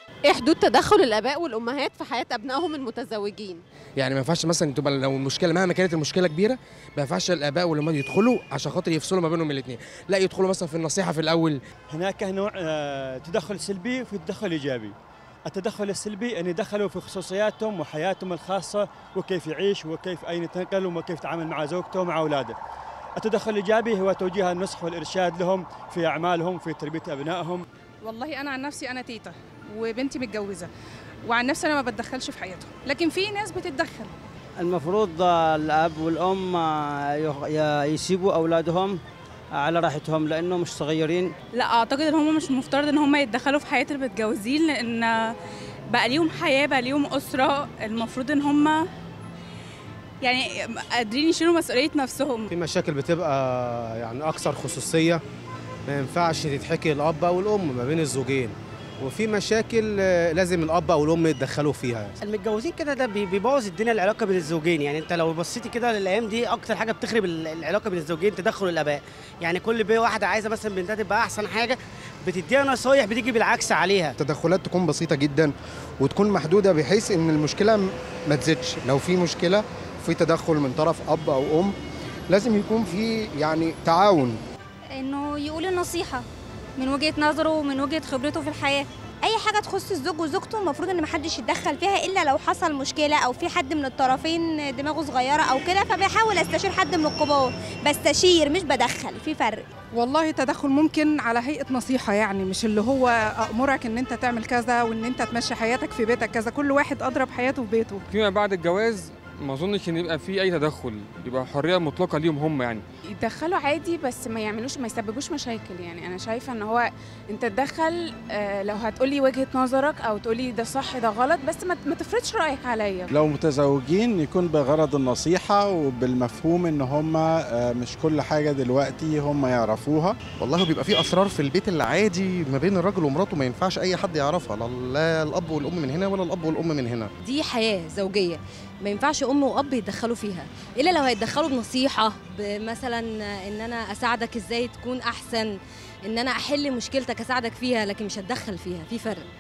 ايه حدود تدخل الاباء والامهات في حياه ابنائهم المتزوجين يعني ما ينفعش مثلا تبقى لو المشكله مهما كانت المشكله كبيره ما ينفعش الاباء والامهات يدخلوا عشان خاطر يفصلوا ما بينهم الاثنين لا يدخلوا مثلا في النصيحه في الاول هناك نوع آه، تدخل سلبي وفي تدخل ايجابي التدخل السلبي ان يدخلوا في خصوصياتهم وحياتهم الخاصه وكيف يعيش وكيف اين يتنقل وكيف يتعامل مع زوجته ومع اولاده التدخل الايجابي هو توجيه النصح والارشاد لهم في اعمالهم في تربيه ابنائهم والله انا عن نفسي انا تيتا وبنتي متجوزه وعن نفسي انا ما بتدخلش في حياتهم لكن في ناس بتتدخل المفروض الاب والام يسيبوا اولادهم على راحتهم لانه مش صغيرين لا اعتقد ان هم مش المفترض ان هم يتدخلوا في حياه المتجوزين لان بقى ليهم حياه بقى ليهم اسره المفروض ان هم يعني قادرين يشيلوا مسؤوليه نفسهم في مشاكل بتبقى يعني اكثر خصوصيه ما ينفعش تتحكي الاب او الام ما بين الزوجين وفي مشاكل لازم الاب او الام يتدخلوا فيها المتجوزين كده ده بيبوظ الدنيا العلاقه بين الزوجين يعني انت لو بصيتي كده للايام دي اكتر حاجه بتخرب العلاقه بين الزوجين تدخل الاباء يعني كل بيه واحده عايزه مثلا بنتها تبقى احسن حاجه بتديها نصايح بتيجي بالعكس عليها التدخلات تكون بسيطه جدا وتكون محدوده بحيث ان المشكله ما تزيدش لو في مشكله في تدخل من طرف اب او ام لازم يكون في يعني تعاون انه يقول النصيحه من وجهه نظره ومن وجهه خبرته في الحياه اي حاجه تخص الزوج وزوجته المفروض ان محدش يتدخل فيها الا لو حصل مشكله او في حد من الطرفين دماغه صغيره او كده فبحاول استشير حد من الكبار بستشير مش بدخل في فرق والله تدخل ممكن على هيئه نصيحه يعني مش اللي هو امرك ان انت تعمل كذا وان انت تمشي حياتك في بيتك كذا كل واحد اضرب حياته في بيته فيما بعد الجواز ما اظنش ان يبقى في اي تدخل يبقى حريه مطلقه ليهم هم يعني يتدخلوا عادي بس ما يعملوش ما يسببوش مشاكل يعني انا شايفه ان هو انت تدخل آه لو هتقولي وجهه نظرك او تقولي ده صح ده غلط بس ما, ما تفرضش رايك عليا لو متزوجين يكون بغرض النصيحه وبالمفهوم ان هم آه مش كل حاجه دلوقتي هم يعرفوها والله بيبقى في اسرار في البيت العادي ما بين الراجل ومراته ما ينفعش اي حد يعرفها لا الاب والام من هنا ولا الاب والام من هنا دي حياه زوجيه ما ينفعش ام واب يتدخلوا فيها الا لو هيتدخلوا بنصيحه مثلا ان انا اساعدك ازاي تكون احسن ان انا احل مشكلتك اساعدك فيها لكن مش هتدخل فيها في فرق